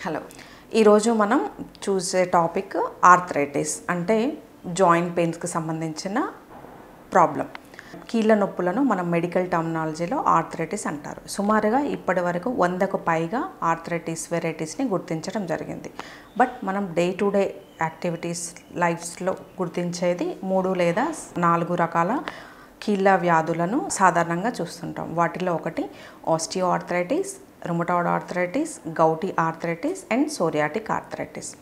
hello ఈరోజు మనం చూసే టాపిక్ ఆర్థరైటిస్ అంటే జాయింట్ పెయిన్స్కి సంబంధించిన ప్రాబ్లం కీళ్ళ నొప్పులను మనం మెడికల్ టర్మినాలజీలో ఆర్థరైటిస్ అంటారు సుమారుగా ఇప్పటి వరకు వందకు పైగా ఆర్థరైటిస్ వెరైటీస్ని గుర్తించడం జరిగింది బట్ మనం డే టు డే యాక్టివిటీస్ లైఫ్స్లో గుర్తించేది మూడు లేదా నాలుగు రకాల కీళ్ళ వ్యాధులను సాధారణంగా చూస్తుంటాం వాటిలో ఒకటి osteoarthritis rheumatoid arthritis gouty arthritis and psoriatic arthritis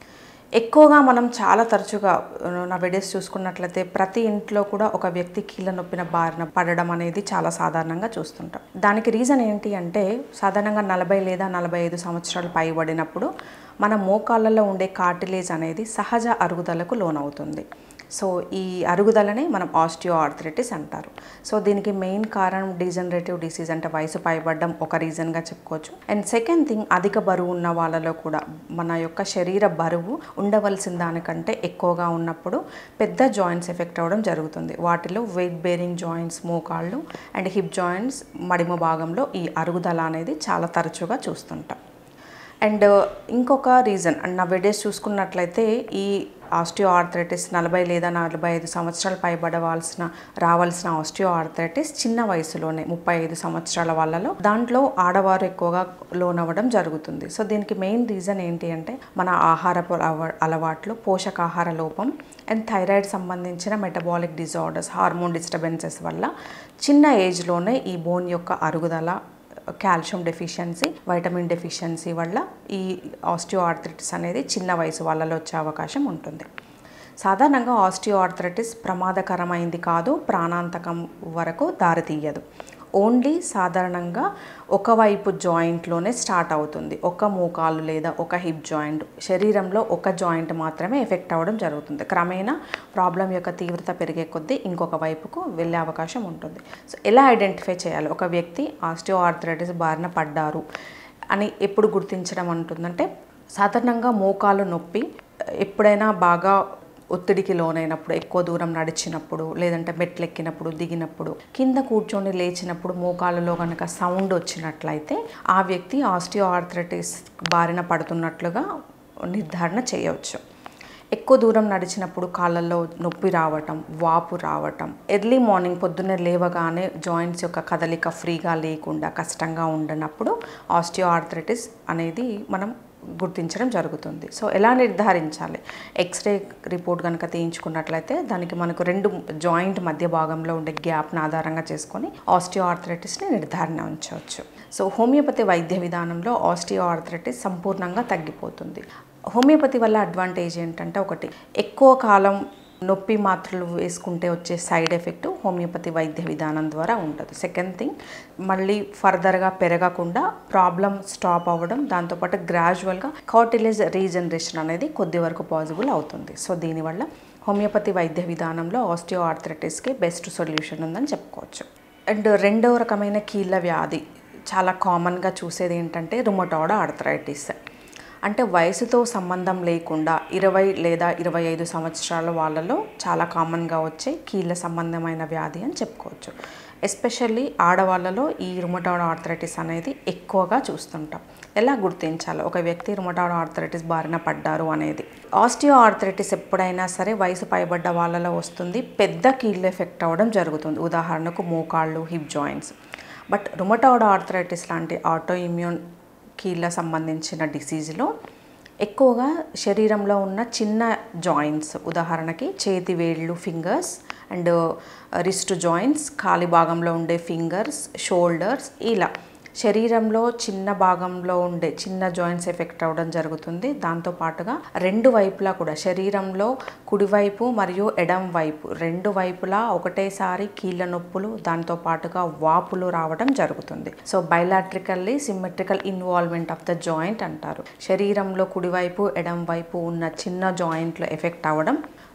ఎక్కువగా మనం చాలా తరచుగా ఆ, నా వీడియోస్ చూసుకున్నట్లయితే ప్రతి ఇంట్లో కూడా ఒక వ్యక్తి కీళ్ళ నొప్పిన బారిన పడడం అనేది చాలా సాధారణంగా చూస్తుంటాం దానికి రీజన్ ఏంటి అంటే సాధారణంగా నలభై లేదా నలభై ఐదు సంవత్సరాలు పైబడినప్పుడు మన మోకాళ్ళలో ఉండే కార్టిలేజ్ అనేది సహజ అరుగుదలకు లోనవుతుంది సో ఈ అరుగుదలని మనం ఆస్టియో ఆర్థరైటిస్ అంటారు సో దీనికి మెయిన్ కారణం డీజనరేటివ్ డిసీజ్ అంటే వయసు పైబడ్డం ఒక రీజన్గా చెప్పుకోవచ్చు అండ్ సెకండ్ థింగ్ అధిక బరువు ఉన్న వాళ్ళలో కూడా మన యొక్క శరీర బరువు ఉండవలసిన దానికంటే ఎక్కువగా ఉన్నప్పుడు పెద్ద జాయింట్స్ ఎఫెక్ట్ అవ్వడం జరుగుతుంది వాటిలో వెయిట్ బేరింగ్ జాయింట్స్ మోకాళ్ళు అండ్ హిప్ జాయింట్స్ మడిమ భాగంలో ఈ అరుగుదల అనేది చాలా తరచుగా చూస్తుంటాం అండ్ ఇంకొక రీజన్ అండ్ నా వీడియోస్ చూసుకున్నట్లయితే ఈ ఆస్టియో ఆర్థరైటిస్ నలభై లేదా నలభై ఐదు సంవత్సరాలు పైబడవలసిన రావాల్సిన ఆస్టియో ఆర్థరైటిస్ చిన్న వయసులోనే ముప్పై ఐదు సంవత్సరాల వాళ్ళలో దాంట్లో ఆడవారు ఎక్కువగా లోనవ్వడం జరుగుతుంది సో దీనికి మెయిన్ రీజన్ ఏంటి అంటే మన ఆహారపు అలవా- అలవాట్లు పోషకాహార లోపం అండ్ థైరాయిడ్ సంబంధించిన మెటబాలిక్ డిజార్డర్స్ హార్మోన్ డిస్టర్బెన్సెస్ వల్ల చిన్న ఏజ్లోనే ఈ బోన్ యొక్క అరుగుదల కాల్షియం డెఫిషియన్సీ వైటమిన్ డెఫిషియన్సీ వల్ల ఈ ఆస్టియో ఆర్థరైటిస్ అనేది చిన్న వయసు వాళ్ళలో వచ్చే అవకాశం ఉంటుంది సాధారణంగా ఆస్టియో ఆర్థరైటిస్ ప్రమాదకరమైంది కాదు ప్రాణాంతకం వరకు దారితీయదు ఓన్లీ సాధారణంగా ఒకవైపు జాయింట్లోనే స్టార్ట్ అవుతుంది ఒక మోకాలు లేదా ఒక హిప్ జాయింట్ శరీరంలో ఒక జాయింట్ మాత్రమే ఎఫెక్ట్ అవ్వడం జరుగుతుంది క్రమేణా ప్రాబ్లం యొక్క తీవ్రత పెరిగే కొద్దీ ఇంకొక వైపుకు వెళ్ళే అవకాశం ఉంటుంది సో ఎలా ఐడెంటిఫై చేయాలి ఒక వ్యక్తి ఆస్టియో ఆర్థరైటిస్ బారిన పడ్డారు అని ఎప్పుడు గుర్తించడం అంటుందంటే సాధారణంగా మోకాలు నొప్పి ఎప్పుడైనా బాగా ఒత్తిడికి లోనైనప్పుడు ఎక్కువ దూరం నడిచినప్పుడు లేదంటే మెట్లు ఎక్కినప్పుడు దిగినప్పుడు కింద కూర్చొని లేచినప్పుడు మోకాళ్ళలో కనుక సౌండ్ వచ్చినట్లయితే ఆ వ్యక్తి ఆస్టియో ఆర్థరైటిస్ బారిన పడుతున్నట్లుగా నిర్ధారణ చేయవచ్చు ఎక్కువ దూరం నడిచినప్పుడు కాళ్ళల్లో నొప్పి రావటం వాపు రావటం ఎర్లీ మార్నింగ్ పొద్దున్నే లేవగానే జాయింట్స్ యొక్క కదలిక ఫ్రీగా లేకుండా కష్టంగా ఉండనప్పుడు ఆస్టియో ఆర్థరైటిస్ అనేది మనం గుర్తించడం జరుగుతుంది సో ఎలా నిర్ధారించాలి ఎక్స్రే రిపోర్ట్ కనుక తీయించుకున్నట్లయితే దానికి మనకు రెండు జాయింట్ మధ్య భాగంలో ఉండే గ్యాప్ను ఆధారంగా చేసుకొని ఆస్టియో ఆర్థరైటిస్ని నిర్ధారణ ఉంచవచ్చు సో హోమియోపతి వైద్య విధానంలో ఆస్టియో ఆర్థరైటిస్ సంపూర్ణంగా తగ్గిపోతుంది హోమియోపతి వల్ల అడ్వాంటేజ్ ఏంటంటే ఒకటి ఎక్కువ కాలం నొప్పి మాత్రలు వేసుకుంటే వచ్చే సైడ్ ఎఫెక్ట్ హోమియోపతి వైద్య విధానం ద్వారా ఉంటుంది సెకండ్ థింగ్ మళ్ళీ ఫర్దర్గా పెరగకుండా ప్రాబ్లం స్టాప్ అవ్వడం దాంతోపాటు గ్రాడ్యువల్గా కార్టిలేజ్ రీజనరేషన్ అనేది కొద్ది వరకు పాసిబుల్ అవుతుంది సో దీనివల్ల హోమియోపతి వైద్య విధానంలో ఆస్టియో ఆర్థరైటిస్కి బెస్ట్ సొల్యూషన్ ఉందని చెప్పుకోవచ్చు అండ్ రెండవ రకమైన కీళ్ళ వ్యాధి చాలా కామన్గా చూసేది ఏంటంటే రుమటాయిడ్ ఆర్థరైటిస్ అంటే వయసుతో సంబంధం లేకుండా ఇరవై లేదా ఇరవై ఐదు సంవత్సరాల వాళ్ళలో చాలా కామన్గా వచ్చే కీళ్ళ సంబంధమైన వ్యాధి అని చెప్పుకోవచ్చు ఎస్పెషల్లీ ఆడవాళ్ళలో ఈ రుమటాయిడ్ ఆర్థరైటిస్ అనేది ఎక్కువగా చూస్తుంటాం ఎలా గుర్తించాలి ఒక వ్యక్తి రుమటాయిడ్ ఆర్థరైటిస్ బారిన పడ్డారు అనేది ఆస్టియో ఆర్థరైటిస్ ఎప్పుడైనా సరే వయసు పైబడ్డ వాళ్ళలో వస్తుంది పెద్ద కీళ్ళు ఎఫెక్ట్ అవ్వడం జరుగుతుంది ఉదాహరణకు మోకాళ్ళు hip joints but rheumatoid arthritis లాంటి ఆటో ఇమ్యూన్ కీళ్ళ సంబంధించిన డిసీజ్లో ఎక్కువగా శరీరంలో ఉన్న చిన్న జాయింట్స్ ఉదాహరణకి చేతి వేళ్ళు ఫింగర్స్ అండ్ రిస్ట్ జాయింట్స్ కాలి భాగంలో ఉండే ఫింగర్స్ షోల్డర్స్ ఇలా శరీరంలో చిన్న భాగంలో ఉండే చిన్న జాయింట్స్ ఎఫెక్ట్ అవ్వడం జరుగుతుంది దాంతోపాటుగా రెండు వైపులా కూడా శరీరంలో కుడివైపు మరియు ఎడం వైపు రెండు వైపులా ఒకటేసారి కీళ్ళ నొప్పులు దాంతోపాటుగా వాపులు రావడం జరుగుతుంది so bilaterally symmetrical involvement of the joint అంటారు శరీరంలో కుడివైపు ఎడం వైపు ఉన్న చిన్న జాయింట్లో ఎఫెక్ట్ అవ్వడం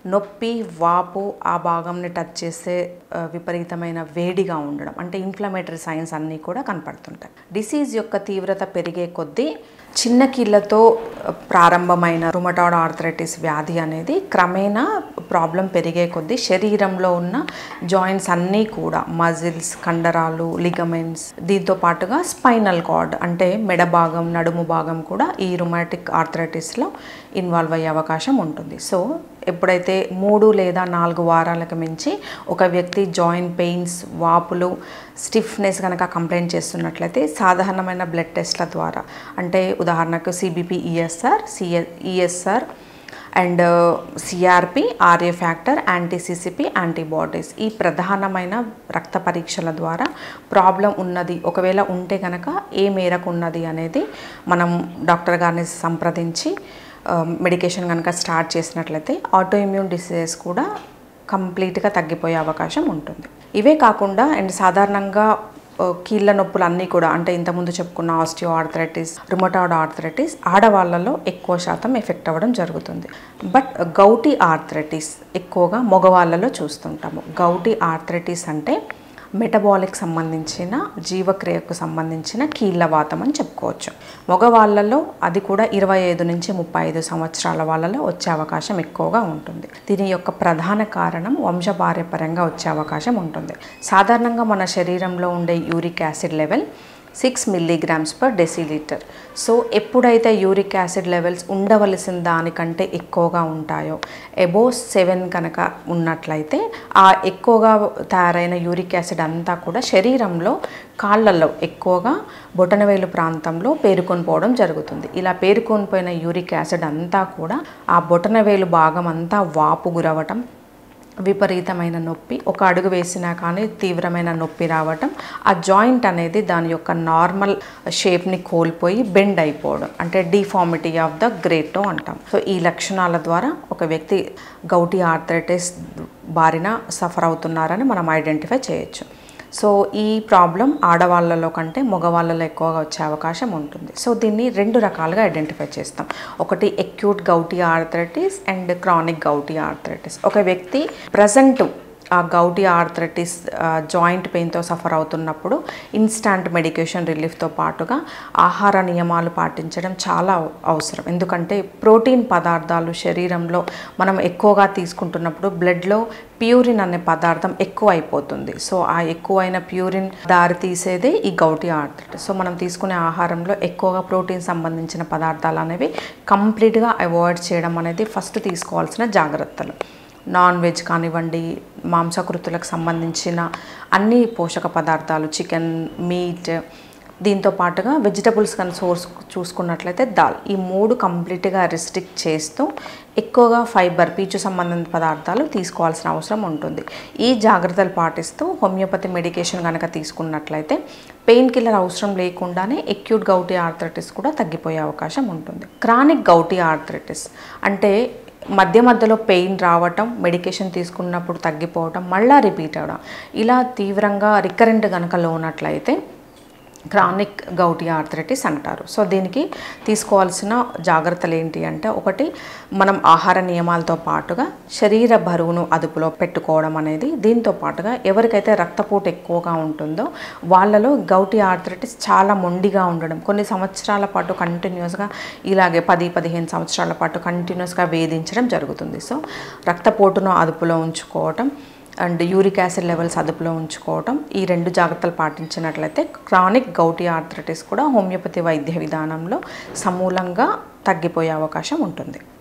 నొప్పి వాపు ఆ భాగంని టచ్ చేస్తే ఆ, విపరీతమైన వేడిగా ఉండడం అంటే ఇన్ఫ్లమేటరీ సైన్స్ అన్నీ కూడా కనపడుతుంటాయి డిసీజ్ యొక్క తీవ్రత పెరిగే కొద్దీ చిన్న కీళ్ళతో ప్రారంభమైన రుమటాయిడ్ ఆర్థరైటిస్ వ్యాధి అనేది క్రమేణా ప్రాబ్లం పెరిగే కొద్దీ శరీరంలో ఉన్న జాయింట్స్ అన్నీ కూడా మజిల్స్ కండరాలు లిగమెంట్స్ దీంతో పాటుగా స్పైనల్ కార్డ్ అంటే మెడ భాగం నడుము భాగం కూడా ఈ రుమాటిక్ ఆర్థరైటిస్లో ఇన్వాల్వ్ అయ్యే అవకాశం ఉంటుంది సో ఎప్పుడైతే మూడు లేదా నాలుగు వారాలకు మించి ఒక వ్యక్తి జాయింట్ పెయిన్స్ వాపులు స్టిఫ్నెస్ కనుక కంప్లైంట్ చేస్తున్నట్లయితే సాధారణమైన బ్లడ్ టెస్ట్ల ద్వారా అంటే ఉదాహరణకు CBP ESR CA ESR and CRP RA factor anti CCP antibodies ఈ ప్రధానమైన రక్త పరీక్షల ద్వారా ప్రాబ్లం ఉన్నది ఒకవేళ ఉంటే కనుక ఏ మేరకు ఉన్నది అనేది మనం డాక్టర్ గారిని సంప్రదించి మెడికేషన్ కనుక స్టార్ట్ చేసినట్లయితే ఆటో ఇమ్యూన్ డిసీజెస్ కూడా కంప్లీట్గా తగ్గిపోయే అవకాశం ఉంటుంది ఇవే కాకుండా అండ్ సాధారణంగా ఆ, కీళ్ళ నొప్పులు అన్నీ కూడా అంటే ఇంతకుముందు చెప్పుకున్న ఆస్టియో ఆర్థరైటిస్ రుమటాయిడ్ ఆర్థరైటిస్ ఆడవాళ్ళలో ఎక్కువ శాతం ఎఫెక్ట్ అవ్వడం జరుగుతుంది బట్ గౌటి ఆర్థరైటిస్ ఎక్కువగా మగవాళ్ళలో చూస్తుంటాము గౌటి ఆర్థరైటిస్ అంటే మెటబాలిక్ సంబంధించిన జీవక్రియకు సంబంధించిన కీళ్ళవాతం అని చెప్పుకోవచ్చు మగవాళ్ళలో అది కూడా ఇరవై ఐదు నుంచి ముప్పై ఐదు సంవత్సరాల వాళ్ళలో వచ్చే అవకాశం ఎక్కువగా ఉంటుంది దీని యొక్క ప్రధాన కారణం వంశపార్యపరంగా వచ్చే అవకాశం ఉంటుంది సాధారణంగా మన శరీరంలో ఉండే uric acid level six milligrams per decilitre so ఎప్పుడైతే యూరిక్ యాసిడ్ లెవెల్స్ ఉండవలసిన దానికంటే ఎక్కువగా ఉంటాయో ఎబో సెవెన్ కనుక ఉన్నట్లయితే ఆ ఎక్కువగా తయారైన యూరిక్ యాసిడ్ అంతా కూడా శరీరంలో కాళ్ళల్లో ఎక్కువగా బొటనవేలు ప్రాంతంలో పేరుకొని పోవడం జరుగుతుంది ఇలా పేరుకొని పోయిన యూరిక్ యాసిడ్ అంతా కూడా ఆ బొటనవేలు భాగం అంతా వాపు గురవటం విపరీతమైన నొప్పి ఒక అడుగు వేసినా కానీ తీవ్రమైన నొప్పి రావటం ఆ జాయింట్ అనేది దాని యొక్క నార్మల్ షేప్ని కోల్పోయి బెండ్ అయిపోవడం అంటే డిఫార్మిటీ ఆఫ్ ద గ్రేటో అంటాం సో ఈ లక్షణాల ద్వారా ఒక వ్యక్తి గౌటి ఆర్థరైటిస్ బారిన సఫర్ అవుతున్నారని మనం ఐడెంటిఫై చేయొచ్చు సో ఈ ప్రాబ్లం ఆడవాళ్ళలో కంటే మగవాళ్ళలో ఎక్కువగా వచ్చే అవకాశం ఉంటుంది సో దీన్ని రెండు రకాలుగా ఐడెంటిఫై చేస్తాం ఒకటి acute gouty arthritis and chronic gouty arthritis ఒక వ్యక్తి ప్రజెంట్ ఆ గౌటీ ఆర్థరైటిస్ జాయింట్ పెయిన్తో సఫర్ అవుతున్నప్పుడు ఇన్స్టాంట్ మెడికేషన్ రిలీఫ్తో పాటుగా ఆహార నియమాలు పాటించడం చాలా అవసరం ఎందుకంటే ప్రోటీన్ పదార్థాలు శరీరంలో మనం ఎక్కువగా తీసుకుంటున్నప్పుడు బ్లడ్లో ప్యూరిన్ అనే పదార్థం ఎక్కువ అయిపోతుంది సో ఆ ఎక్కువైన ప్యూరిన్ దారి తీసేదే ఈ గౌటీ ఆర్థరైటిస్ సో మనం తీసుకునే ఆహారంలో ఎక్కువగా ప్రోటీన్ సంబంధించిన పదార్థాలు అనేవి కంప్లీట్గా అవాయిడ్ చేయడం అనేది ఫస్ట్ తీసుకోవాల్సిన జాగ్రత్తలు నాన్ వెజ్ కానివ్వండి మాంసకృతులకు సంబంధించిన అన్ని పోషక పదార్థాలు చికెన్ మీట్ దీంతో పాటుగా వెజిటబుల్స్ కానీ సోర్స్ చూసుకున్నట్లయితే దాల్ ఈ మూడు కంప్లీట్గా రిస్ట్రిక్ట్ చేస్తూ ఎక్కువగా ఫైబర్ పీచు సంబంధిత పదార్థాలు తీసుకోవాల్సిన అవసరం ఉంటుంది ఈ జాగ్రత్తలు పాటిస్తూ హోమియోపతి మెడికేషన్ కనుక తీసుకున్నట్లయితే పెయిన్ కిల్లర్ అవసరం లేకుండానే ఎక్యూట్ గౌటీ ఆర్థరైటిస్ కూడా తగ్గిపోయే అవకాశం ఉంటుంది క్రానిక్ గౌటీ ఆర్థరైటిస్ అంటే మధ్య మధ్యలో పెయిన్ రావటం మెడికేషన్ తీసుకున్నప్పుడు తగ్గిపోవటం మళ్ళా రిపీట్ అవ్వడం ఇలా తీవ్రంగా రికరెంట్ కనుక లోనట్లయితే క్రానిక్ గౌటీ ఆర్థరైటిస్ అంటారు సో దీనికి తీసుకోవాల్సిన జాగ్రత్తలు ఏంటి అంటే ఒకటి మనం ఆహార నియమాలతో పాటుగా శరీర బరువును అదుపులో పెట్టుకోవడం అనేది దీంతో పాటుగా ఎవరికైతే రక్తపోటు ఎక్కువగా ఉంటుందో వాళ్ళలో గౌటీ ఆర్థరైటిస్ చాలా మొండిగా ఉండడం కొన్ని సంవత్సరాల పాటు కంటిన్యూస్గా ఇలాగే పది పదిహేను సంవత్సరాల పాటు కంటిన్యూస్గా వేధించడం జరుగుతుంది సో రక్తపోటును అదుపులో ఉంచుకోవటం అండ్ యూరిక్ యాసిడ్ లెవెల్స్ అదుపులో ఉంచుకోవటం ఈ రెండు జాగ్రత్తలు పాటించినట్లయితే క్రానిక్ గౌటీ ఆర్థరైటిస్ కూడా హోమియోపతి వైద్య విధానంలో సమూలంగా తగ్గిపోయే అవకాశం ఉంటుంది